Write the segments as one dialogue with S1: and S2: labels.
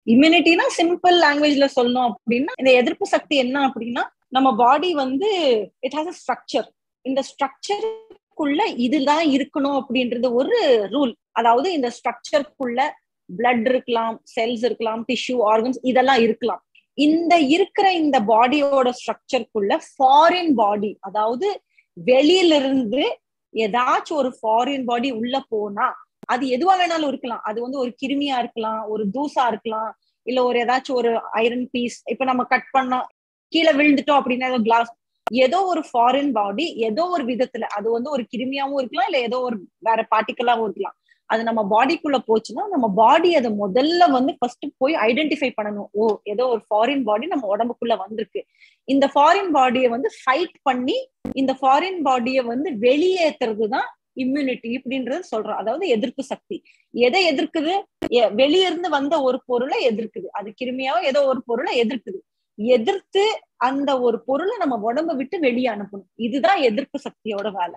S1: இம்யூனிட்டினா simple லாங்குவேஜ்ல சொல்லணும் அப்படின்னா இந்த எதிர்ப்பு சக்தி என்ன அப்படின்னா நம்ம பாடி வந்து இட் ஹாஸ் அ ஸ்ட்ரக்சர் இந்த ஸ்ட்ரக்சருக்குள்ள இதுதான் இருக்கணும் அப்படின்றது ஒரு ரூல் அதாவது இந்த ஸ்ட்ரக்சருக்குள்ள பிளட் இருக்கலாம் செல்ஸ் இருக்கலாம் டிஷ்யூ ஆர்கன்ஸ் இதெல்லாம் இருக்கலாம் இந்த இருக்கிற இந்த பாடியோட ஸ்ட்ரக்சருக்குள்ள ஃபாரின் பாடி அதாவது வெளியில இருந்து ஏதாச்சும் ஒரு ஃபாரின் பாடி உள்ள போனா அது எதுவா வேணாலும் இருக்கலாம் அது வந்து ஒரு கிருமியா இருக்கலாம் ஒரு தூசா இருக்கலாம் இல்ல ஒரு ஏதாச்சும் ஒரு ஐரன் பீஸ் இப்ப நம்ம கட் பண்ணா கீழே விழுந்துட்டோம் அப்படின்னா ஏதோ கிளாஸ் ஏதோ ஒரு ஃபாரின் பாடி ஏதோ ஒரு விதத்துல அது வந்து ஒரு கிருமியாவும் இருக்கலாம் இல்ல ஏதோ ஒரு வேற பார்ட்டிக்கலாவும் இருக்கலாம் அது நம்ம பாடிக்குள்ள போச்சுன்னா நம்ம பாடி அதை முதல்ல வந்து ஃபர்ஸ்ட் போய் ஐடென்டிஃபை பண்ணணும் ஓ ஏதோ ஒரு ஃபாரின் பாடி நம்ம உடம்புக்குள்ள வந்திருக்கு இந்த ஃபாரின் பாடியை வந்து ஃபைட் பண்ணி இந்த ஃபாரின் பாடியை வந்து வெளியேற்றுறது தான் இம்யூனிட்டி இப்படின்றது சொல்றோம் அதாவது எதிர்ப்பு சக்தி எதை எதிர்க்குது வெளிய இருந்து வந்த ஒரு பொருளை எதிர்க்குது அது கிருமியாவோ ஏதோ ஒரு பொருளை எதிர்க்குது எதிர்த்து அந்த ஒரு பொருளை நம்ம உடம்ப விட்டு வெளியே அனுப்பணும் இதுதான் எதிர்ப்பு சக்தியோட வேலை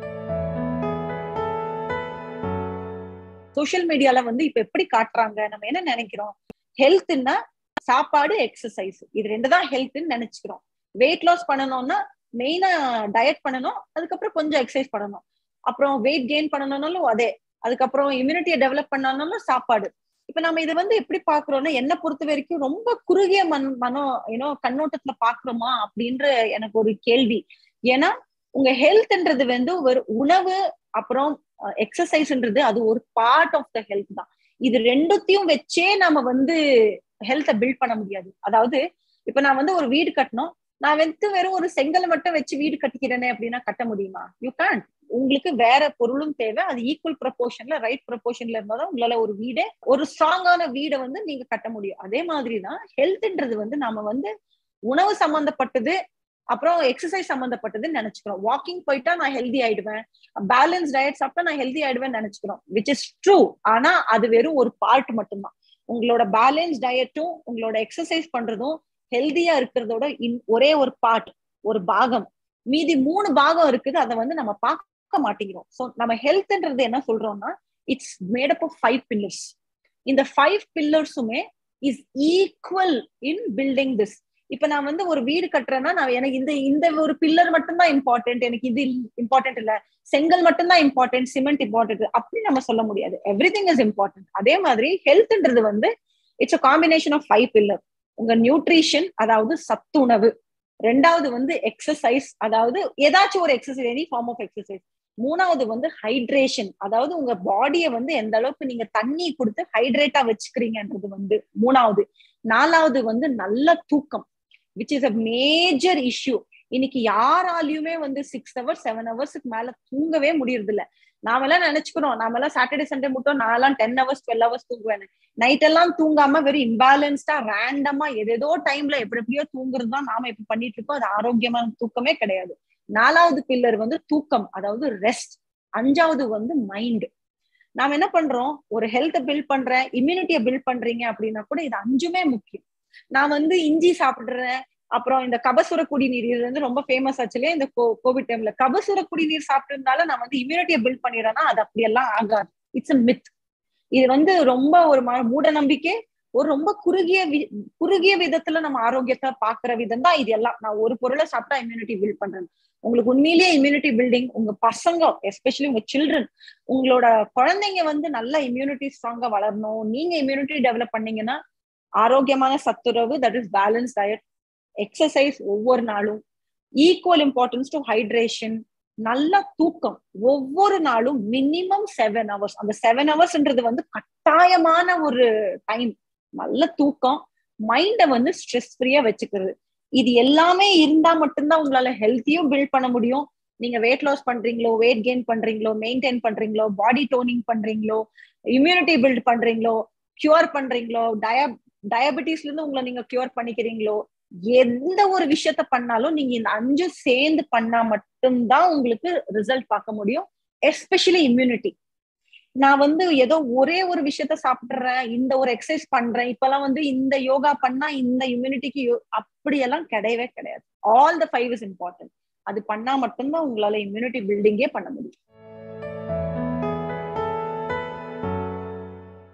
S1: சோசியல் மீடியால வந்து இப்ப எப்படி காட்டுறாங்க நம்ம என்ன நினைக்கிறோம் ஹெல்த்னா சாப்பாடு எக்ஸசைஸ் இது ரெண்டு தான் ஹெல்த்னு நினைச்சுக்கிறோம் வெயிட் லாஸ் பண்ணணும்னா மெயினா டயட் பண்ணணும் அதுக்கப்புறம் கொஞ்சம் எக்ஸசைஸ் பண்ணணும் அப்புறம் வெயிட் கெயின் பண்ணணும்னாலும் அதே அதுக்கப்புறம் இம்யூனிட்டியை டெவலப் பண்ணணும்னாலும் சாப்பாடு இப்ப நம்ம இதை வந்து எப்படி பாக்குறோம்னா என்ன பொறுத்த வரைக்கும் ரொம்ப குறுகிய மன் மனோ ஏன்னோ கண்ணோட்டத்துல பாக்குறோமா அப்படின்ற எனக்கு ஒரு கேள்வி ஏன்னா உங்க ஹெல்த்ன்றது வந்து ஒரு உணவு அப்புறம் எக்ஸசைஸ்ன்றது அது ஒரு பார்ட் ஆஃப் த ஹெல்த் தான் இது ரெண்டுத்தையும் வச்சே நம்ம வந்து ஹெல்த்தை பில்ட் பண்ண முடியாது அதாவது இப்ப நான் வந்து ஒரு வீடு கட்டணும் நான் வந்து வெறும் ஒரு செங்கலை மட்டும் வச்சு வீடு கட்டிக்கிறேனே அப்படின்னா கட்ட முடியுமா யூ கேன் உங்களுக்கு வேற பொருளும் தேவை அது ஈக்குவல் ப்ரப்போர்ஷன்ல ரைட் ப்ரப்போர்ஷன்ல இருந்தாதான் உங்களால ஒரு வீடே ஒரு ஸ்ட்ராங்கான வீடை வந்து நீங்க கட்ட முடியும் அதே மாதிரிதான் ஹெல்த்ன்றது வந்து நாம வந்து உணவு சம்பந்தப்பட்டது அப்புறம் எக்ஸசைஸ் சம்பந்தப்பட்டதுன்னு நினைச்சுக்கிறோம் வாக்கிங் போயிட்டா நான் ஹெல்தி ஆயிடுவேன் பேலன்ஸ் டயட் சாப்பிட்டா நான் ஹெல்தி ஆயிடுவேன் நினைச்சுக்கிறோம் விச் இஸ் ட்ரூ ஆனா அது வெறும் ஒரு பார்ட் மட்டும்தான் உங்களோட பேலன்ஸ் டயட்டும் உங்களோட எக்ஸசைஸ் பண்றதும் ஹெல்தியா இருக்கிறதோட ஒரே ஒரு பார்ட் ஒரு பாகம் மீதி மூணு பாகம் இருக்குது அதை வந்து நம்ம பார்க்க மாட்டேங்கிறோம் ஸோ நம்ம ஹெல்த்ன்றது என்ன சொல்றோம்னா it's made up of five pillars இந்த ஃபைவ் பில்லர்ஸுமே is equal in building this இப்ப நான் வந்து ஒரு வீடு கட்டுறேன்னா நான் எனக்கு இந்த இந்த ஒரு பில்லர் மட்டும்தான் இம்பார்ட்டன்ட் எனக்கு இது இம்பார்ட்டன்ட் இல்ல செங்கல் மட்டும்தான் இம்பார்ட்டன்ட் சிமெண்ட் இம்பார்ட்டன்ட் அப்படி நம்ம சொல்ல முடியாது எவ்ரி திங் இஸ் இம்பார்ட்டன்ட் அதே மாதிரி ஹெல்த்ன்றது வந்து it's a combination of five pillar உங்க நியூட்ரிஷன் அதாவது சத்துணவு ரெண்டாவது வந்து எக்ஸசைஸ் அதாவது ஏதாச்சும் ஒரு exercise any form of exercise மூணாவது வந்து ஹைட்ரேஷன் அதாவது உங்க பாடியை வந்து எந்த அளவுக்கு நீங்க தண்ணி கொடுத்து ஹைட்ரேட்டா வச்சுக்கிறீங்கன்றது வந்து மூணாவது நாலாவது வந்து நல்ல தூக்கம் which is a major issue இன்னைக்கு யாராலையுமே வந்து சிக்ஸ் ஹவர்ஸ் செவன் ஹவர்ஸுக்கு மேல தூங்கவே முடியறது இல்ல நாமெல்லாம் நினைச்சுக்கிறோம் நாமெல்லாம் சாட்டர்டே சண்டே மட்டும் நான்லாம் டென் ஹவர்ஸ் டுவெல் ஹவர்ஸ் தூங்குவேன் நைட் எல்லாம் தூங்காம வெறும் இம்பேலன்ஸ்டா ரேண்டமா எதேதோ டைம்ல எப்படி எப்படியோ தூங்குறது தான் நாம இப்ப பண்ணிட்டு இருக்கோம் அது ஆரோக்கியமான தூக்கமே கிடையாது நாலாவது பில்லர் வந்து தூக்கம் அதாவது ரெஸ்ட் அஞ்சாவது வந்து மைண்ட் நாம என்ன பண்றோம் ஒரு ஹெல்த்தை பில்ட் பண்றேன் இம்யூனிட்டியை பில்ட் பண்றீங்க அப்படின்னா கூட இது அஞ்சுமே முக்கியம் நான் வந்து இஞ்சி சாப்பிடுறேன் அப்புறம் இந்த கபசுர குடிநீர் இது வந்து ரொம்ப ஃபேமஸ் ஆச்சு இல்லையா இந்த கோவிட் டைம்ல கபசுர குடிநீர் சாப்பிட்டிருந்தாலும் நான் வந்து இம்யூனிட்டியை பில்ட் பண்ணிடுறேன்னா அது அப்படியெல்லாம் ஆகாது இட்ஸ் அ மித் இது வந்து ரொம்ப ஒரு மூட நம்பிக்கை ஒரு ரொம்ப குறுகிய குறுகிய விதத்துல நம்ம ஆரோக்கியத்தை பாக்குற விதம் தான் இது எல்லாம் நான் ஒரு பொருளை சாப்பிட்டா இம்யூனிட்டி பில்ட் பண்றேன் உங்களுக்கு உண்மையிலேயே இம்யூனிட்டி பில்டிங் உங்க பசங்க எஸ்பெஷலி உங்க சில்ட்ரன் உங்களோட குழந்தைங்க வந்து நல்ல இம்யூனிட்டி ஸ்ட்ராங்கா வளரணும் நீங்க இம்யூனிட்டி டெவலப் பண்ணீங்கன்னா ஆரோக்கியமான சத்துறவு that is balance diet exercise ஒவ்வொரு நாளும் ஈக்குவல் இம்பார்ட்டன்ஸ் டு ஹைட்ரேஷன் நல்ல தூக்கம் ஒவ்வொரு நாளும் மினிமம் செவன் ஹவர்ஸ் அந்த செவன் ஹவர்ஸ்ன்றது வந்து கட்டாயமான ஒரு டைம் நல்ல தூக்கம் மைண்டை வந்து ஸ்ட்ரெஸ் ஃப்ரீயா வச்சுக்கிறது இது எல்லாமே இருந்தா மட்டும்தான் உங்களால ஹெல்த்தியும் பில்ட் பண்ண முடியும் நீங்க வெயிட் லாஸ் பண்றீங்களோ வெயிட் கெயின் பண்றீங்களோ மெயின்டைன் பண்றீங்களோ பாடி டோனிங் பண்றீங்களோ இம்யூனிட்டி பில்ட் பண்றீங்களோ கியூர் பண்றீங்களோ டய டயபெட்டிஸ்ல இருந்து உங்களை நீங்க கியூர் பண்ணிக்கிறீங்களோ எந்த ஒரு விஷயத்த பண்ணாலும் நீங்க இந்த அஞ்சு சேர்ந்து பண்ணா மட்டும்தான் உங்களுக்கு ரிசல்ட் பார்க்க முடியும் எஸ்பெஷலி இம்யூனிட்டி நான் வந்து ஏதோ ஒரே ஒரு விஷயத்த சாப்பிடுறேன் இந்த ஒரு எக்ஸசைஸ் பண்றேன் இப்பெல்லாம் வந்து இந்த யோகா பண்ணா இந்த இம்யூனிட்டிக்கு அப்படியெல்லாம் கிடையவே கிடையாது all the five is important அது பண்ணா மட்டும்தான் உங்களால இம்யூனிட்டி பில்டிங்கே பண்ண முடியும்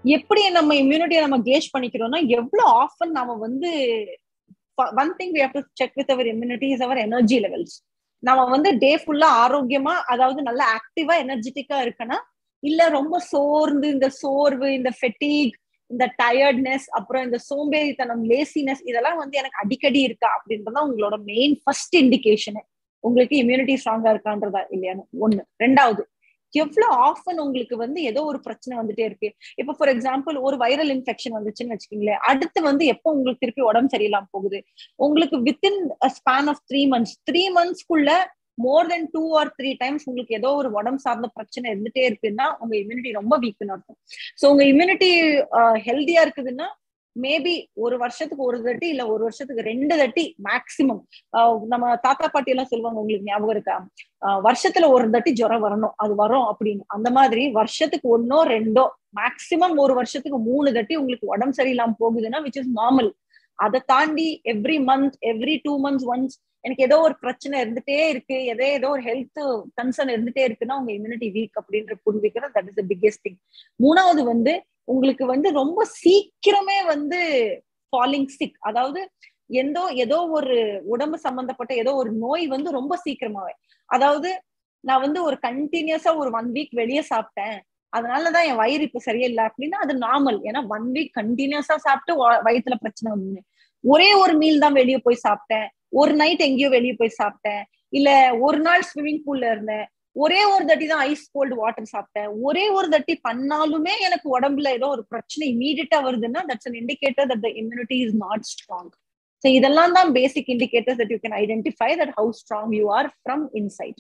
S1: எப்படி நம்ம இம்யூனிட்டியை நம்ம கேஜ் பண்ணிக்கிறோம்னா எவ்வளவு ஆஃபன் நாம வந்து one thing we have to check with our immunity is our energy levels நம்ம வந்து டே ஃபுல்லா ஆரோக்கியமா அதாவது நல்லா ஆக்டிவா எனர்ஜெட்டிக்கா இருக்கனா இல்ல ரொம்ப சோர்ந்து இந்த சோர்வு இந்த ஃபெட்டிக் இந்த டயர்ட்னஸ் அப்புறம் இந்த சோம்பேறித்தனம் லேசினஸ் இதெல்லாம் வந்து எனக்கு அடிக்கடி இருக்கா அப்படின்றதான் உங்களோட மெயின் ஃபர்ஸ்ட் இண்டிகேஷனு உங்களுக்கு இம்யூனிட்டி ஸ்ட்ராங்கா இருக்கான்றதா இல்லையான்னு ஒண்ணு ரெண்டாவது எவ்வளவு ஆஃபன் உங்களுக்கு வந்து ஏதோ ஒரு பிரச்சனை வந்துட்டே இருக்கு இப்ப ஃபார் எக்ஸாம்பிள் ஒரு வைரல் இன்ஃபெக்ஷன் வந்துச்சுன்னு வச்சுக்கீங்களேன் அடுத்து வந்து எப்போ உங்களுக்கு திருப்பி உடம்பு சரியில்லாம போகுது உங்களுக்கு within span of three months three மந்த்ஸ்க்குள்ள more then two or three times உங்களுக்கு ஏதோ ஒரு உடம்பு சார்ந்த பிரச்சனை இருந்துட்டே இருக்குன்னா உங்க இம்யூனிட்டி ரொம்ப வீக்னு அர்த்தம் ஸோ உங்க இம்யூனிட்டி ஹெல்தியா இருக்குதுன்னா மேபி ஒரு வருஷத்துக்கு ஒரு தட்டி இல்ல ஒரு வருஷத்துக்கு ரெண்டு தட்டி மேக்சிமம் நம்ம தாத்தா பாட்டி எல்லாம் சொல்லுவாங்க உங்களுக்கு ஞாபகம் இருக்கா வருஷத்துல ஒரு தட்டி ஜுரம் வரணும் அது வரும் அப்படின்னு அந்த மாதிரி வருஷத்துக்கு ஒன்னோ ரெண்டோ மேக்சிமம் ஒரு வருஷத்துக்கு மூணு தட்டி உங்களுக்கு உடம்பு சரியில்லாம போகுதுன்னா விச் இஸ் நார்மல் அதை தாண்டி every month every two months once எனக்கு ஏதோ ஒரு பிரச்சனை இருந்துட்டே இருக்கு எதோ ஏதோ ஒரு ஹெல்த் கன்சர்ன் இருந்துட்டே இருக்குன்னா உங்க இம்யூனிட்டி வீக் அப்படின்ற புரிஞ்சுக்கிறது that is the biggest thing மூணாவது வந்து உங்களுக்கு வந்து ரொம்ப சீக்கிரமே வந்து ஃபாலிங் சிக் அதாவது எந்தோ ஏதோ ஒரு உடம்பு சம்பந்தப்பட்ட ஏதோ ஒரு நோய் வந்து ரொம்ப சீக்கிரமாவே அதாவது நான் வந்து ஒரு கண்டினியூஸா ஒரு ஒன் வீக் வெளியே சாப்பிட்டேன் அதனாலதான் என் வயிறு இப்ப சரியில்லை அப்படின்னா அது நார்மல் ஏன்னா ஒன் வீக் கண்டினியூஸா சாப்பிட்டு வயிற்றுல பிரச்சனை வந்து ஒரே ஒரு மீல் தான் வெளியே போய் சாப்பிட்டேன் ஒரு நைட் எங்கேயோ வெளியே போய் சாப்பிட்டேன் இல்ல ஒரு நாள் ஸ்விம்மிங் பூல்ல இருந்தேன் ஒரே ஒரு தட்டி தான் ஐஸ் கோல்டு வாட்டர் சாப்பிட்டேன் ஒரே ஒரு தட்டி பண்ணாலுமே எனக்கு உடம்புல ஏதோ ஒரு பிரச்சனை இமீடியட்டா வருதுன்னா that's an indicator that the immunity is not strong so இதெல்லாம் தான் basic indicators that you can identify that how strong you are from inside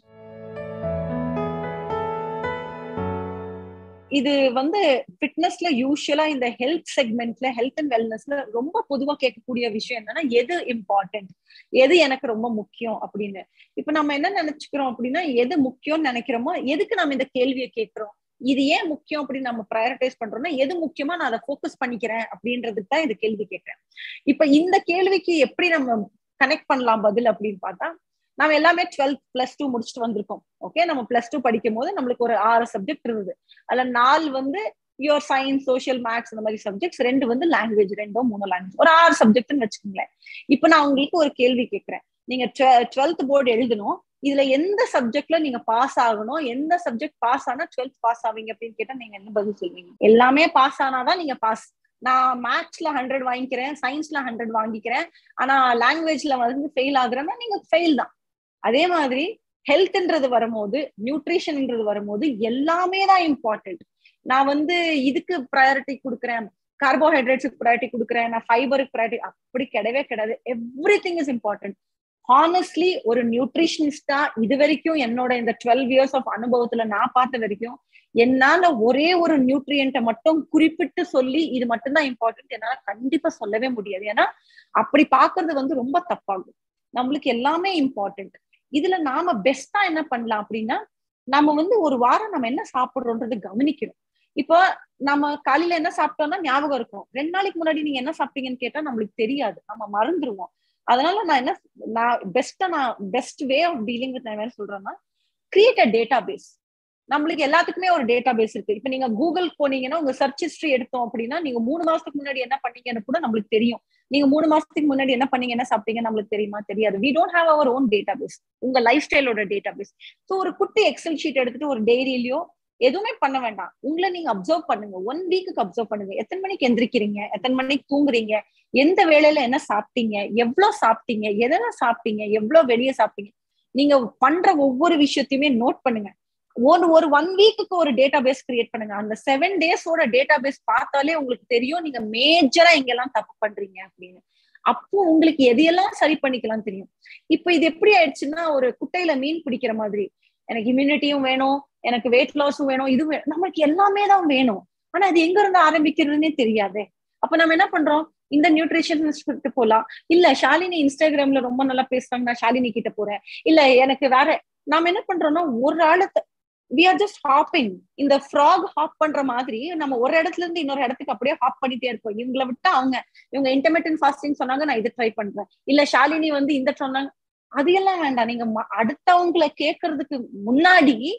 S1: இது வந்து ஃபிட்னஸ்ல யூஸ்வலா இந்த ஹெல்த் செக்மெண்ட்ல ஹெல்த் அண்ட் வெல்னஸ்ல ரொம்ப பொதுவா கேட்கக்கூடிய விஷயம் என்னன்னா எது இம்பார்ட்டன்ட் எது எனக்கு ரொம்ப முக்கியம் அப்படின்னு இப்ப நம்ம என்ன நினைச்சுக்கிறோம் அப்படின்னா எது முக்கியம்னு நினைக்கிறோமோ எதுக்கு நம்ம இந்த கேள்வியை கேட்கிறோம் இது ஏன் முக்கியம் அப்படின்னு நம்ம ப்ரையாரிட்டைஸ் பண்றோம்னா எது முக்கியமா நான் அதை ஃபோக்கஸ் பண்ணிக்கிறேன் அப்படின்றதுக்கு தான் இந்த கேள்வி கேட்கிறேன் இப்ப இந்த கேள்விக்கு எப்படி நம்ம கனெக்ட் பண்ணலாம் பதில் அப்படின்னு பார்த்தா நம்ம எல்லாமே டுவெல்த் பிளஸ் டூ முடிச்சுட்டு வந்திருக்கோம் ஓகே நம்ம பிளஸ் டூ படிக்கும் போது நம்மளுக்கு ஒரு ஆறு சப்ஜெக்ட் இருந்தது அதுல நாலு வந்து யுவர் சயின்ஸ் சோசியல் மேக்ஸ் இந்த மாதிரி சப்ஜெக்ட்ஸ் ரெண்டு வந்து லாங்குவேஜ் ரெண்டோ மூணு லாங்குவேஜ் ஒரு ஆறு சப்ஜெக்ட்னு வச்சுக்கோங்களேன் இப்ப நான் உங்களுக்கு ஒரு கேள்வி கேட்கிறேன் நீங்க டுவெல்த் போர்டு எழுதணும் இதுல எந்த சப்ஜெக்ட்ல நீங்க பாஸ் ஆகணும் எந்த சப்ஜெக்ட் பாஸ் ஆனா டுவெல்த் பாஸ் ஆவீங்க அப்படின்னு கேட்டா நீங்க என்ன பதில் சொல்வீங்க எல்லாமே பாஸ் ஆனாதான் நீங்க பாஸ் நான் மேக்ஸ்ல ஹண்ட்ரட் வாங்கிக்கிறேன் சயின்ஸ்ல ஹண்ட்ரட் வாங்கிக்கிறேன் ஆனா லாங்குவேஜ்ல வந்து ஃபெயில் ஆகுறேன்னா நீங்க ஃபெயில் தான் அதே மாதிரி ஹெல்த்ன்றது வரும்போது நியூட்ரிஷன்ன்றது வரும்போது எல்லாமே தான் இம்பார்ட்டன்ட் நான் வந்து இதுக்கு ப்ரையாரிட்டி கொடுக்குறேன் கார்போஹைட்ரேட்ஸுக்கு ப்ரையாரிட்டி கொடுக்குறேன் நான் ஃபைபருக்கு ப்ரையாரிட்டி அப்படி கிடையவே கிடையாது everything is important honestly ஒரு நியூட்ரிஷனிஸ்டா இது வரைக்கும் என்னோட இந்த டுவெல் இயர்ஸ் ஆஃப் அனுபவத்துல நான் பார்த்த வரைக்கும் என்னால ஒரே ஒரு நியூட்ரியன்ட்டை மட்டும் குறிப்பிட்டு சொல்லி இது மட்டும்தான் இம்பார்ட்டன்ட் என்னால கண்டிப்பா சொல்லவே முடியாது ஏன்னா அப்படி பாக்குறது வந்து ரொம்ப தப்பாகும் நம்மளுக்கு எல்லாமே இம்பார்ட்டன்ட் இதுல நாம பெஸ்டா என்ன பண்ணலாம் அப்படின்னா நம்ம வந்து ஒரு வாரம் நம்ம என்ன சாப்பிடுறோன்றது கவனிக்கணும் இப்போ நம்ம காலையில என்ன சாப்பிட்டோம்னா ஞாபகம் இருக்கும் ரெண்டு நாளைக்கு முன்னாடி நீங்க என்ன சாப்பிட்டீங்கன்னு கேட்டா நம்மளுக்கு தெரியாது நம்ம மறந்துருவோம் அதனால நான் என்ன நான் பெஸ்டா நான் best way of dealing with நான் என்ன சொல்றேன்னா கிரியேட் அ டேட்டா பேஸ் நம்மளுக்கு எல்லாத்துக்குமே ஒரு டேட்டா பேஸ் இருக்கு இப்ப நீங்க கூகுள் போனீங்கன்னா உங்க சர்ச் ஹிஸ்டரி எடுத்தோம் அப்படின்னா நீங்க மூணு மாசத்துக்கு முன்னாடி என்ன பண்ணீங்கன்னு கூட நம்மளுக்கு தெரியும் நீங்க மூணு மாசத்துக்கு முன்னாடி என்ன பண்ணீங்க என்ன சாப்பிட்டீங்க நம்மளுக்கு தெரியுமா தெரியாது we don't have our own database உங்க லைஃப் ஸ்டைலோட டேட்டா பேஸ் ஸோ ஒரு குட்டி எக்ஸல் ஷீட் எடுத்துட்டு ஒரு டெய்ரியிலயோ எதுவுமே பண்ண வேண்டாம் உங்களை நீங்க அப்சர்வ் பண்ணுங்க ஒன் வீக்குக்கு அப்சர்வ் பண்ணுங்க எத்தனை மணிக்கு எந்திரிக்கிறீங்க எத்தனை மணிக்கு தூங்குறீங்க எந்த வேலையில என்ன சாப்பிட்டீங்க எவ்வளவு சாப்பிட்டீங்க எதெல்லாம் சாப்பிட்டீங்க எவ்வளவு வெளியே சாப்பிட்டீங்க நீங்க பண்ற ஒவ்வொரு விஷயத்தையுமே நோட் பண்ணுங்க ஒரு ஒரு ஒன் வீக்குக்கு ஒரு டேட்டா பேஸ் கிரியேட் பண்ணுங்க அந்த செவன் டேஸோட டேட்டா பேஸ் பார்த்தாலே உங்களுக்கு தெரியும் நீங்க மேஜரா இங்கெல்லாம் தப்பு பண்றீங்க அப்படின்னு அப்போ உங்களுக்கு எதையெல்லாம் சரி பண்ணிக்கலாம் தெரியும் இப்ப இது எப்படி ஆயிடுச்சுன்னா ஒரு குட்டையில மீன் பிடிக்கிற மாதிரி எனக்கு இம்யூனிட்டியும் வேணும் எனக்கு வெயிட் லாஸும் வேணும் இது நம்மளுக்கு எல்லாமே தான் வேணும் ஆனா அது எங்க இருந்து ஆரம்பிக்கிறதுனே தெரியாதே அப்ப நம்ம என்ன பண்றோம் இந்த நியூட்ரிஷனிஸ்ட் போலாம் இல்ல ஷாலினி இன்ஸ்டாகிராம்ல ரொம்ப நல்லா பேசுறாங்க நான் ஷாலினி கிட்ட போறேன் இல்ல எனக்கு வேற நாம என்ன பண்றோம்னா ஒரு ஆளு வி ஆர் ஜஸ்ட் ஹாப்பிங் இந்த ஃப்ராக் ஹாப் பண்ற மாதிரி நம்ம ஒரு இடத்துல இருந்து இன்னொரு இடத்துக்கு அப்படியே ஹாப் பண்ணிட்டே இருப்போம் இவங்களை விட்டா அவங்க இவங்க இன்டர்மீடியன் ஃபாஸ்டிங் சொன்னாங்க நான் இதை ட்ரை பண்றேன் இல்ல ஷாலினி வந்து இந்த சொன்னாங்க அது எல்லாம் வேண்டாம் நீங்க அடுத்தவங்களை கேட்கறதுக்கு முன்னாடி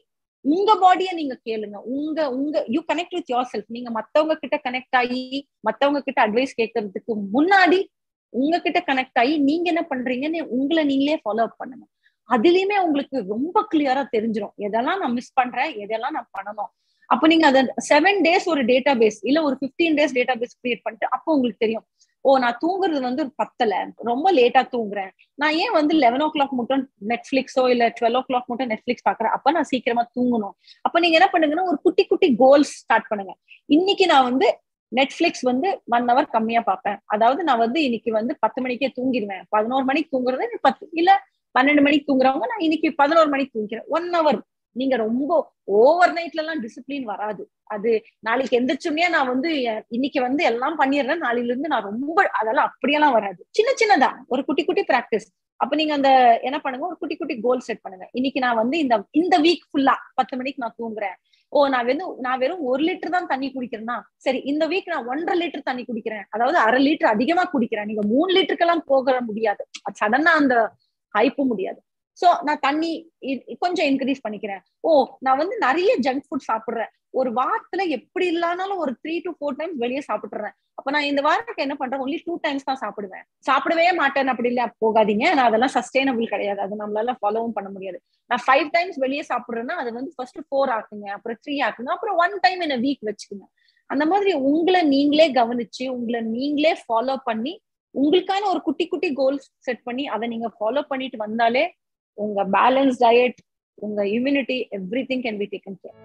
S1: உங்க பாடிய நீங்க கேளுங்க உங்க உங்க you connect with yourself நீங்க மத்தவங்க கிட்ட கனெக்ட் ஆகி மத்தவங்க கிட்ட அட்வைஸ் கேட்கறதுக்கு முன்னாடி உங்ககிட்ட கனெக்ட் ஆகி நீங்க என்ன பண்றீங்கன்னு உங்களை நீங்களே ஃபாலோ அப் பண்ணுங்க அதுலயுமே உங்களுக்கு ரொம்ப கிளியரா தெரிஞ்சிடும் எதெல்லாம் நான் மிஸ் பண்றேன் எதெல்லாம் நான் பண்ணணும் அப்ப நீங்க அதை செவன் டேஸ் ஒரு டேட்டா பேஸ் இல்ல ஒரு fifteen days database create பண்ணிட்டு அப்போ உங்களுக்கு தெரியும் ஓ நான் தூங்குறது வந்து ஒரு பத்தல ரொம்ப லேட்டா தூங்குறேன் நான் ஏன் வந்து லெவன் ஓ கிளாக் மட்டும் நெட்ஃபிளிக்ஸோ இல்ல டுவெல் ஓ கிளாக் மட்டும் நெட்ஃபிளிக்ஸ் பாக்குறேன் அப்ப நான் சீக்கிரமா தூங்கணும் அப்ப நீங்க என்ன பண்ணுங்கன்னா ஒரு குட்டி குட்டி கோல்ஸ் ஸ்டார்ட் பண்ணுங்க இன்னைக்கு நான் வந்து நெட்ஃபிளிக்ஸ் வந்து ஒன் ஹவர் கம்மியா பார்ப்பேன் அதாவது நான் வந்து இன்னைக்கு வந்து பத்து மணிக்கே தூங்கிடுவேன் பதினோரு மணிக்கு தூங்குறது பத்து இல்ல பன்னெண்டு மணிக்கு தூங்குறவங்க நான் இன்னைக்கு பதினோரு மணிக்கு தூங்கிக்கிறேன் ஒன் ஹவர் நீங்க ரொம்ப ஓவர் நைட்ல எல்லாம் டிசிப்ளின் வராது அது நாளைக்கு எந்திரிச்சுமே நான் வந்து இன்னைக்கு வந்து எல்லாம் பண்ணிடுறேன் நாளையில இருந்து நான் ரொம்ப அதெல்லாம் அப்படியெல்லாம் வராது சின்ன சின்னதா ஒரு குட்டி குட்டி பிராக்டிஸ் அப்ப நீங்க அந்த என்ன பண்ணுங்க ஒரு குட்டி குட்டி கோல் செட் பண்ணுங்க இன்னைக்கு நான் வந்து இந்த இந்த வீக் ஃபுல்லா பத்து மணிக்கு நான் தூங்குறேன் ஓ நான் வெறும் நான் வெறும் ஒரு லிட்டர் தான் தண்ணி குடிக்கிறேன்னா சரி இந்த வீக் நான் ஒன்றரை லிட்டர் தண்ணி குடிக்கிறேன் அதாவது அரை லிட்டர் அதிகமா குடிக்கிறேன் நீங்க மூணு லிட்டருக்கெல்லாம் போக முடியாது சடனா அந்த ஹைப்பு முடியாது சோ நான் தண்ணி கொஞ்சம் இன்க்ரீஸ் பண்ணிக்கிறேன் ஓ நான் வந்து நிறைய ஜங்க் ஃபுட் சாப்பிடுறேன் ஒரு வாரத்துல எப்படி இல்லைனாலும் ஒரு த்ரீ டு ஃபோர் டைம்ஸ் வெளியே சாப்பிட்டுறேன் அப்ப நான் இந்த வாரத்துக்கு என்ன பண்றேன் ஒன்லி டூ டைம்ஸ் தான் சாப்பிடுவேன் சாப்பிடவே மாட்டேன் அப்படி இல்ல போகாதீங்க நான் அதெல்லாம் சஸ்டைனபிள் கிடையாது அது நம்மளால ஃபாலோவும் பண்ண முடியாது நான் ஃபைவ் டைம்ஸ் வெளியே சாப்பிடுறேன்னா அது வந்து ஃபர்ஸ்ட் ஃபோர் ஆக்குங்க அப்புறம் த்ரீ ஆக்குங்க அப்புறம் ஒன் டைம் என்ன வீக் வச்சுக்கோங்க அந்த மாதிரி உங்களை நீங்களே கவனிச்சு உங்களை நீங்களே ஃபாலோ பண்ணி உங்களுக்கான ஒரு குட்டி குட்டி கோல்ஸ் செட் பண்ணி அதை நீங்க ஃபாலோ பண்ணிட்டு வந்தாலே உங்க பேலன்ஸ் டயட் உங்க immunity everything can be taken care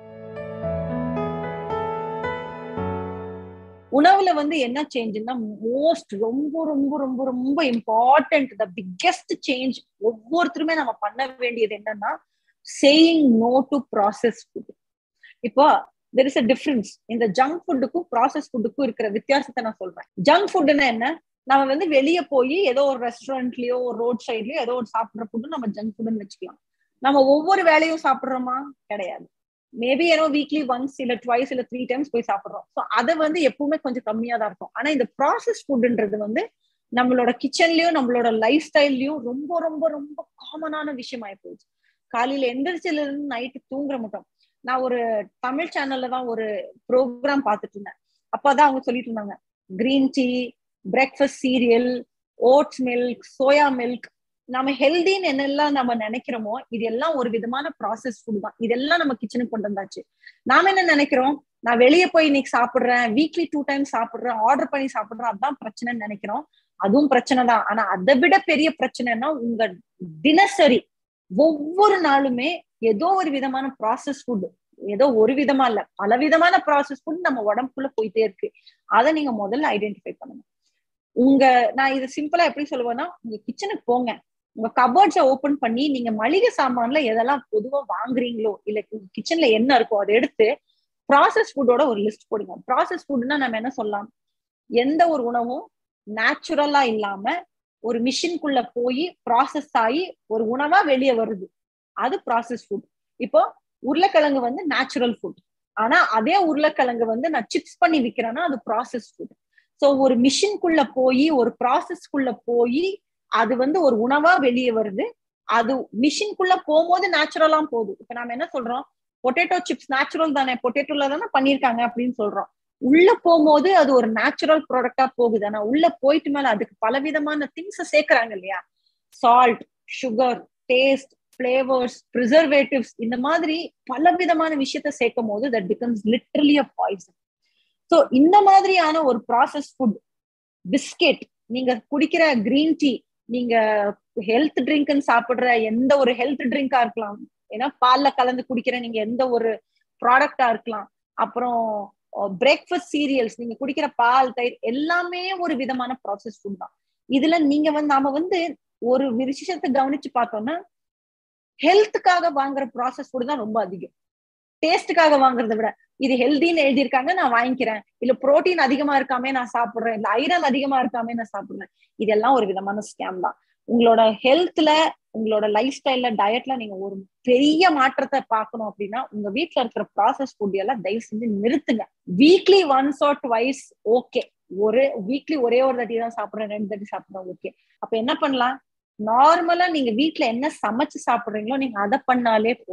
S1: உணவுல வந்து என்ன சேஞ்சுன்னா மோஸ்ட் ரொம்ப ரொம்ப ரொம்ப ரொம்ப இம்பார்ட்டன்ட் த பிக்கெஸ்ட் சேஞ்ச் ஒவ்வொருத்தருமே நம்ம பண்ண வேண்டியது என்னன்னா saying no to process food இப்போ தெர் இஸ் அ டிஃபரன்ஸ் இந்த ஜங்க் ஃபுட்டுக்கும் ப்ராசஸ் ஃபுட்டுக்கும் இருக்கிற வித்தியாசத்தை நான் சொல்றேன் ஜங்க் ஃபுட்னா என்ன நம்ம வந்து வெளியே போய் ஏதோ ஒரு ரெஸ்டாரண்ட்லயோ ஒரு ரோட் சைட்லயோ ஏதோ ஒரு சாப்பிடுற ஃபுட்டு நம்ம ஜங்க் ஃபுட்னு வச்சுக்கலாம் நம்ம ஒவ்வொரு வேலையும் சாப்பிடுறோமா கிடையாது மேபி ஏதோ வீக்லி ஒன்ஸ் இல்ல ட்வைஸ் இல்ல த்ரீ டைம்ஸ் போய் சாப்பிடுறோம் ஸோ அதை வந்து எப்பவுமே கொஞ்சம் கம்மியா தான் இருக்கும் ஆனா இந்த ப்ராசஸ் ஃபுட்ன்றது வந்து நம்மளோட கிச்சன்லயும் நம்மளோட லைஃப் ஸ்டைல்லயும் ரொம்ப ரொம்ப ரொம்ப காமனான விஷயம் ஆயி போச்சு காலையில எந்திரிச்சில இருந்து நைட்டு தூங்குற மட்டும் நான் ஒரு தமிழ் சேனல்ல தான் ஒரு ப்ரோக்ராம் பார்த்துட்டு இருந்தேன் அப்பதான் அவங்க சொல்லிட்டு இருந்தாங்க green tea breakfast cereal oats milk soya milk நம்ம ஹெல்தின்னு என்னெல்லாம் நம்ம நினைக்கிறோமோ இது எல்லாம் ஒரு விதமான ப்ராசஸ் ஃபுட் தான் இதெல்லாம் நம்ம கிச்சனுக்கு கொண்டு வந்தாச்சு நாம என்ன நினைக்கிறோம் நான் வெளியே போய் இன்னைக்கு சாப்பிடுறேன் வீக்லி டூ டைம் சாப்பிடுறேன் ஆர்டர் பண்ணி சாப்பிடுறேன் அதான் பிரச்சனைன்னு நினைக்கிறோம் அதுவும் பிரச்சனை தான் ஆனா அதை விட பெரிய பிரச்சனைனா உங்க தினசரி ஒவ்வொரு நாளுமே ஏதோ ஒரு விதமான ப்ராசஸ் ஃபுட் ஏதோ ஒரு விதமா இல்ல பல விதமான ப்ராசஸ் ஃபுட் நம்ம உடம்புக்குள்ள போயிட்டே இருக்கு அதை நீங்க முதல்ல ஐடென்டிஃபை பண்ணணும் உங்க நான் இது சிம்பிளா எப்படி சொல்லுவேன்னா உங்க கிச்சனுக்கு போங்க உங்க கபோர்ட்ஸை ஓபன் பண்ணி நீங்க மளிகை சாமான்ல எதெல்லாம் பொதுவா வாங்குறீங்களோ இல்ல கிச்சன்ல என்ன இருக்கோ அதை எடுத்து ப்ராசஸ் ஃபுட்டோட ஒரு லிஸ்ட் போடுங்க ப்ராசஸ் ஃபுட்னா நம்ம என்ன சொல்லலாம் எந்த ஒரு உணவும் நேச்சுரலா இல்லாம ஒரு மிஷின்குள்ள போய் ப்ராசஸ் ஆகி ஒரு உணவா வெளியே வருது அது ப்ராசஸ் ஃபுட் இப்போ உருளைக்கிழங்கு வந்து நேச்சுரல் ஃபுட் ஆனா அதே உருளைக்கிழங்கு வந்து நான் சிப்ஸ் பண்ணி விற்கிறேன்னா அது ப்ராசஸ் ஃபுட் ஸோ ஒரு மிஷின்குள்ள போய் ஒரு ப்ராசஸ்க்குள்ள போய் அது வந்து ஒரு உணவா வெளியே வருது அது மிஷின்குள்ள போகும்போது நேச்சுரலா போகுது இப்ப நாம என்ன சொல்றோம் பொட்டேட்டோ சிப்ஸ் நேச்சுரல் தானே பொட்டேட்டோல தானே பண்ணிருக்காங்க அப்படின்னு சொல்றோம் உள்ள போகும்போது அது ஒரு நேச்சுரல் ப்ராடக்டா போகுது ஆனா உள்ள போயிட்டு மேல அதுக்கு பல விதமான திங்ஸ் சேர்க்கறாங்க இல்லையா salt sugar taste flavours preservatives இந்த மாதிரி பல விதமான விஷயத்த சேர்க்கும் போது that becomes literally a poison so இந்த மாதிரியான ஒரு ப்ராசஸ் ஃபுட் பிஸ்கெட் நீங்க குடிக்கிற கிரீன் டீ நீங்க ஹெல்த் ட்ரிங்க்னு சாப்பிடுற எந்த ஒரு ஹெல்த் ட்ரிங்கா இருக்கலாம் ஏன்னா பால்ல கலந்து குடிக்கிற நீங்க எந்த ஒரு ப்ராடக்டா இருக்கலாம் அப்புறம் பிரேக்ஃபாஸ்ட் சீரியல்ஸ் நீங்க குடிக்கிற பால் தயிர் எல்லாமே ஒரு விதமான ப்ராசஸ் ஃபுட் தான் இதுல நீங்க வந்து நாம வந்து ஒரு விஷயத்தை கவனிச்சு பார்த்தோம்னா ஹெல்த்துக்காக வாங்குற ப்ராசஸ் ஃபுட் தான் ரொம்ப அதிகம் டேஸ்ட்டுக்காக வாங்குறத விட இது ஹெல்தின்னு எழுதியிருக்காங்க நான் வாங்கிக்கிறேன் இல்ல புரோட்டீன் அதிகமா இருக்காமே நான் சாப்பிடுறேன் இல்ல ஐரன் அதிகமா இருக்காமே நான் சாப்பிடுறேன் இதெல்லாம் ஒரு விதமான ஸ்கேம் தான் உங்களோட ஹெல்த்ல உங்களோட லைஃப் ஸ்டைல்ல டயட்ல நீங்க ஒரு பெரிய மாற்றத்தை பார்க்கணும் அப்படின்னா உங்க வீட்டுல இருக்கிற ப்ராசஸ் ஃபுட் எல்லாம் தயவு செஞ்சு நிறுத்துங்க weekly once or twice okay ஒரு வீக்லி ஒரே ஒரு தட்டி தான் சாப்பிடுறேன் ரெண்டு தட்டி சாப்பிடுறேன் ஓகே அப்ப என்ன பண்ணலாம் நார்மலா நீங்க வீட்டுல என்ன சமைச்சு சாப்பிடுறீங்களோ நீங்க அதை பண்ணாலே போதும்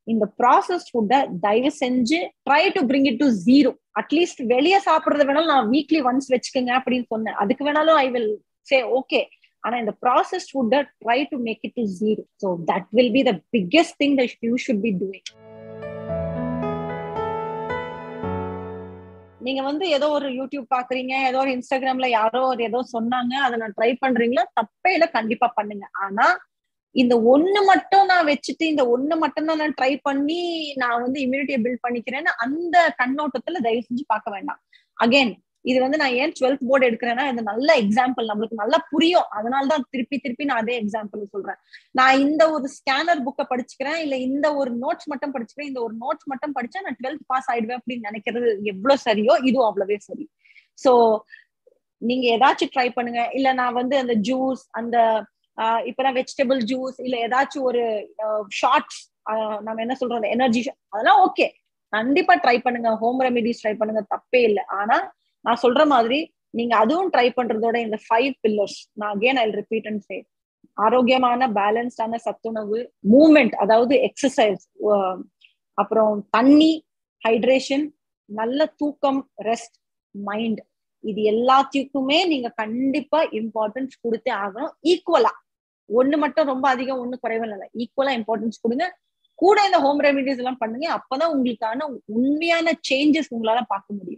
S1: இந்த ப்ராசஸ் ஃபுட்டை தயவு செஞ்சு try to bring it to zero at least வெளியே சாப்பிடுறது வேணாலும் நான் வீக்லி ஒன்ஸ் வச்சுக்கோங்க அப்படின்னு சொன்னேன் அதுக்கு வேணாலும் ஐ வில் சே ஓகே ஆனா இந்த ப்ராசஸ் ஃபுட்டை try to make it to zero so that will be the biggest thing that you should be doing நீங்க வந்து ஏதோ ஒரு யூடியூப் பாக்குறீங்க ஏதோ ஒரு இன்ஸ்டாகிராம்ல யாரோ ஒரு ஏதோ சொன்னாங்க அதை நான் ட்ரை பண்றீங்களா தப்பே இல்ல கண்டிப்பா பண்ணுங்க ஆனா இந்த ஒண்ணு மட்டும் நான் வச்சுட்டு இந்த ஒண்ணு மட்டும் தான் நான் ட்ரை பண்ணி நான் வந்து இம்யூனிட்டியை பில்ட் பண்ணிக்கிறேன்னு அந்த கண்ணோட்டத்துல தயவு செஞ்சு பார்க்க வேண்டாம் அகைன் இது வந்து நான் ஏன் டுவெல்த் போர்டு எடுக்கிறேன்னா இது நல்ல எக்ஸாம்பிள் நம்மளுக்கு நல்லா புரியும் அதனால தான் திருப்பி திருப்பி நான் அதே எக்ஸாம்பிள் சொல்றேன் நான் இந்த ஒரு ஸ்கேனர் புக்கை படிச்சுக்கிறேன் இல்ல இந்த ஒரு நோட்ஸ் மட்டும் படிச்சுக்கிறேன் இந்த ஒரு நோட்ஸ் மட்டும் படிச்சா நான் டுவெல்த் பாஸ் ஆயிடுவேன் அப்படின்னு நினைக்கிறது எவ்வளவு சரியோ இதுவும் அவ்வளவே சரி சோ நீங்க ஏதாச்சும் ட்ரை பண்ணுங்க இல்ல நான் வந்து அந்த ஜூஸ் அந்த இப்பதான் வெஜிடபிள் ஜூஸ் இல்ல ஏதாச்சும் ஒரு ஷார்ட்ஸ் நம்ம என்ன சொல்றோம் எனர்ஜி அதெல்லாம் ஓகே கண்டிப்பா ட்ரை பண்ணுங்க ஹோம் ரெமிடிஸ் ட்ரை பண்ணுங்க தப்பே இல்லை ஆனா நான் சொல்ற மாதிரி நீங்க அதுவும் ட்ரை பண்றதோட இந்த ஃபைவ் பில்லர்ஸ் நான் again I repeat and say ஆரோக்கியமான பேலன்ஸ்டான சத்துணவு மூமெண்ட் அதாவது எக்ஸசைஸ் அப்புறம் தண்ணி ஹைட்ரேஷன் நல்ல தூக்கம் ரெஸ்ட் மைண்ட் இது எல்லாத்துக்குமே நீங்க கண்டிப்பா இம்பார்ட்டன்ஸ் கொடுத்தே ஆகணும் ஈக்குவலா ஒண்ணு மட்டும் ரொம்ப அதிகம் ஒண்ணு குறைவா இல்லை ஈக்குவலா இம்பார்ட்டன்ஸ் கொடுங்க கூட இந்த ஹோம் ரெமிடிஸ் எல்லாம் பண்ணுங்க அப்பதான் உங்களுக்கான உண்மையான சேஞ்சஸ் உங்களால பார்க்க முடியும்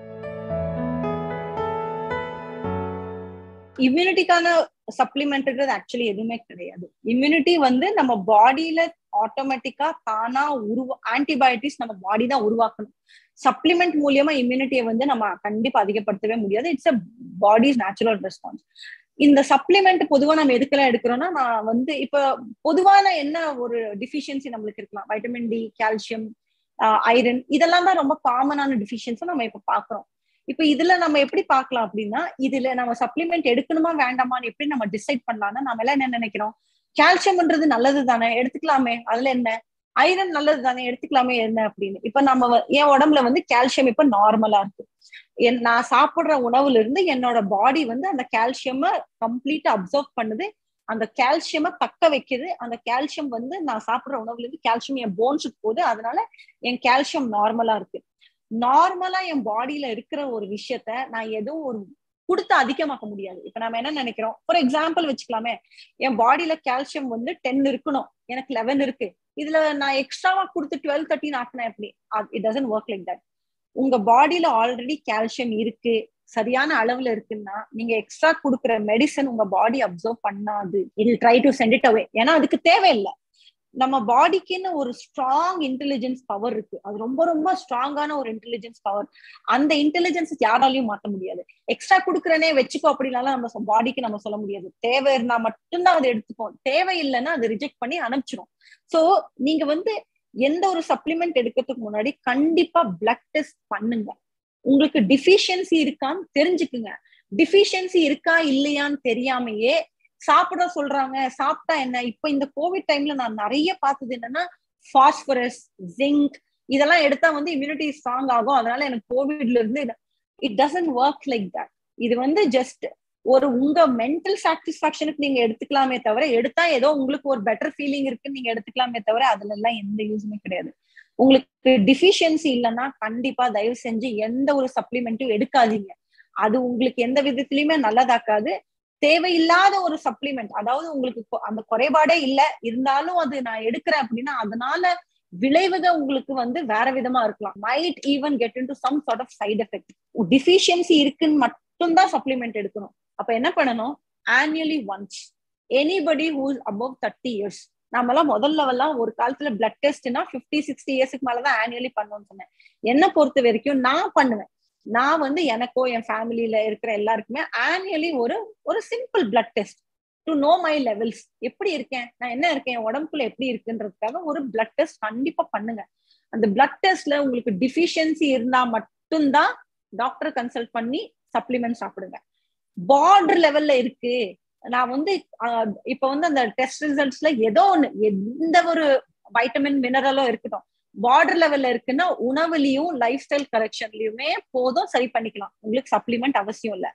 S1: இம்யூனிட்டிக்கான சப்ளிமெண்ட்ன்றது ஆக்சுவலி எதுவுமே கிடையாது இம்யூனிட்டி வந்து நம்ம பாடியில ஆட்டோமேட்டிக்கா தானா உருவா ஆன்டிபயோட்டிக்ஸ் நம்ம பாடி தான் உருவாக்கணும் சப்ளிமெண்ட் மூலியமா இம்யூனிட்டியை வந்து நம்ம கண்டிப்பா அதிகப்படுத்தவே முடியாது it's a body's natural response இந்த சப்ளிமெண்ட் பொதுவா நம்ம எதுக்கெல்லாம் எடுக்கிறோம்னா நான் வந்து இப்ப பொதுவான என்ன ஒரு டிஃபிஷியன்சி நம்மளுக்கு இருக்கலாம் வைட்டமின் டி கால்சியம் ஐரன் இதெல்லாம் தான் ரொம்ப காமனான டிஃபிஷியன்ஸும் நம்ம இப்ப பாக்குறோம் இப்ப இதுல நம்ம எப்படி பார்க்கலாம் அப்படின்னா இதுல நம்ம சப்ளிமெண்ட் எடுக்கணுமா வேண்டாமான்னு எப்படி நம்ம டிசைட் பண்ணலாம்னா நம்ம எல்லாம் என்ன நினைக்கிறோம் கால்சியம்ன்றது நல்லது தானே எடுத்துக்கலாமே அதுல என்ன ஐரன் நல்லது தானே எடுத்துக்கலாமே என்ன அப்படின்னு இப்ப நம்ம என் உடம்புல வந்து கால்சியம் இப்ப நார்மலா இருக்கு என் நான் சாப்பிடுற உணவுல இருந்து என்னோட பாடி வந்து அந்த கால்சியம கம்ப்ளீட்டா அப்சர்வ் பண்ணுது அந்த கால்சியம தக்க வைக்குது அந்த கால்சியம் வந்து நான் சாப்பிடுற உணவுல இருந்து கால்சியம் என் போன்ஸுக்கு போகுது அதனால என் கால்சியம் நார்மலா இருக்கு நார்மலா என் பாடியில இருக்கிற ஒரு விஷயத்த நான் எதுவும் ஒரு கொடுத்து அதிகமாக்க முடியாது இப்ப நம்ம என்ன நினைக்கிறோம் ஃபார் எக்ஸாம்பிள் வச்சுக்கலாமே என் பாடியில கால்சியம் வந்து டென் இருக்கணும் எனக்கு லெவன் இருக்கு இதுல நான் எக்ஸ்ட்ராவா கொடுத்து டுவெல் தேர்ட்டின் ஆக்கினேன் எப்படி it doesn't work like that உங்க பாடியில ஆல்ரெடி கால்சியம் இருக்கு சரியான அளவுல இருக்குன்னா நீங்க எக்ஸ்ட்ரா கொடுக்குற மெடிசன் உங்க பாடி அப்சர்வ் பண்ணாது it try to send it away ஏன்னா அதுக்கு தேவையில்லை நம்ம பாடிக்குன்னு ஒரு ஸ்ட்ராங் இன்டெலிஜென்ஸ் பவர் இருக்கு அது ரொம்ப ரொம்ப ஸ்ட்ராங்கான ஒரு இன்டெலிஜென்ஸ் பவர் அந்த இன்டெலிஜென்ஸ் யாராலையும் மாற்ற முடியாது எக்ஸ்ட்ரா கொடுக்குறனே வச்சுக்கோ அப்படின்னாலும் நம்ம பாடிக்கு நம்ம சொல்ல முடியாது தேவை இருந்தா மட்டும்தான் அதை எடுத்துப்போம் தேவை இல்லைன்னா அதை ரிஜெக்ட் பண்ணி அனுப்பிச்சிடும் சோ நீங்க வந்து எந்த ஒரு சப்ளிமெண்ட் எடுக்கிறதுக்கு முன்னாடி கண்டிப்பா பிளட் டெஸ்ட் பண்ணுங்க உங்களுக்கு டிஃபிஷியன்சி இருக்கான்னு தெரிஞ்சுக்குங்க டிஃபிஷியன்சி இருக்கா இல்லையான்னு தெரியாமையே சாப்பிட சொல்றாங்க சாப்பிட்டா என்ன இப்ப இந்த கோவிட் டைம்ல நான் நிறைய பார்த்தது என்னன்னா பாஸ்பரஸ் ஜிங்க் இதெல்லாம் எடுத்தா வந்து இம்யூனிட்டி ஸ்ட்ராங் ஆகும் அதனால எனக்கு கோவிட்ல இருந்து it doesn't work like that இது வந்து ஜஸ்ட் ஒரு உங்க மென்டல் சாட்டிஸ்பாக்சனுக்கு நீங்க எடுத்துக்கலாமே தவிர எடுத்தா ஏதோ உங்களுக்கு ஒரு பெட்டர் ஃபீலிங் இருக்குன்னு நீங்க எடுத்துக்கலாமே தவிர அதுல எல்லாம் எந்த யூஸுமே கிடையாது உங்களுக்கு டிஃபிஷியன்சி இல்லைன்னா கண்டிப்பா தயவு செஞ்சு எந்த ஒரு சப்ளிமெண்ட்டும் எடுக்காதீங்க அது உங்களுக்கு எந்த விதத்திலயுமே நல்லதாக்காது தேவையில்லாத ஒரு சப்ளிமெண்ட் அதாவது உங்களுக்கு அந்த குறைபாடே இல்ல இருந்தாலும் அது நான் எடுக்கிறேன் அப்படின்னா அதனால விளைவுகள் உங்களுக்கு வந்து வேற விதமா இருக்கலாம் might even get in to some sort of side effect deficiency இருக்குன்னு மட்டும்தான் சப்ளிமெண்ட் எடுக்கணும் அப்ப என்ன பண்ணணும் annually once anybody who's above thirty years நம்மலாம் முதல்லவெல்லாம் ஒரு காலத்துல பிளட் டெஸ்ட்னா பிப்டி சிக்ஸ்டி இயர்ஸ்க்கு மேலதான் ஆனுவலி பண்ணணும்னு சொன்னேன் என்ன பொறுத்த வரைக்கும் நான் பண்ணுவேன் நான் வந்து எனக்கோ என் ஃபேமிலியில இருக்கிற எல்லாருக்குமே ஆனுவலி ஒரு ஒரு simple blood test to know my levels எப்படி இருக்கேன் நான் என்ன இருக்கேன் என் உடம்புக்குள்ள எப்படி இருக்குன்றதுக்காக ஒரு பிளட் டெஸ்ட் கண்டிப்பா பண்ணுங்க அந்த பிளட் டெஸ்ட்ல உங்களுக்கு டிஃபிஷியன்சி இருந்தா மட்டும்தான் டாக்டர் கன்சல்ட் பண்ணி சப்ளிமெண்ட் சாப்பிடுங்க பார்டர் லெவல்ல இருக்கு நான் வந்து இப்ப வந்து அந்த டெஸ்ட் ரிசல்ட்ஸ்ல ஏதோ ஒண்ணு எந்த ஒரு வைட்டமின் மினரலோ இருக்கட்டும் பார்டர் லெவல்ல இருக்குன்னா உணவுலயும் லைஃப் ஸ்டைல் கரெக்ஷன்லயுமே போதும் சரி பண்ணிக்கலாம் உங்களுக்கு சப்ளிமெண்ட் அவசியம் இல்ல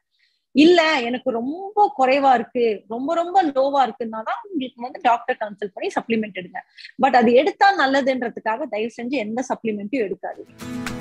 S1: இல்ல எனக்கு ரொம்ப குறைவா இருக்கு ரொம்ப ரொம்ப லோவா இருக்குன்னா தான் உங்களுக்கு வந்து டாக்டர் கன்சல்ட் பண்ணி சப்ளிமெண்ட் எடுங்க பட் அது எடுத்தா நல்லதுன்றதுக்காக தயவு செஞ்சு எந்த சப்ளிமெண்ட்டும் எடுக்காது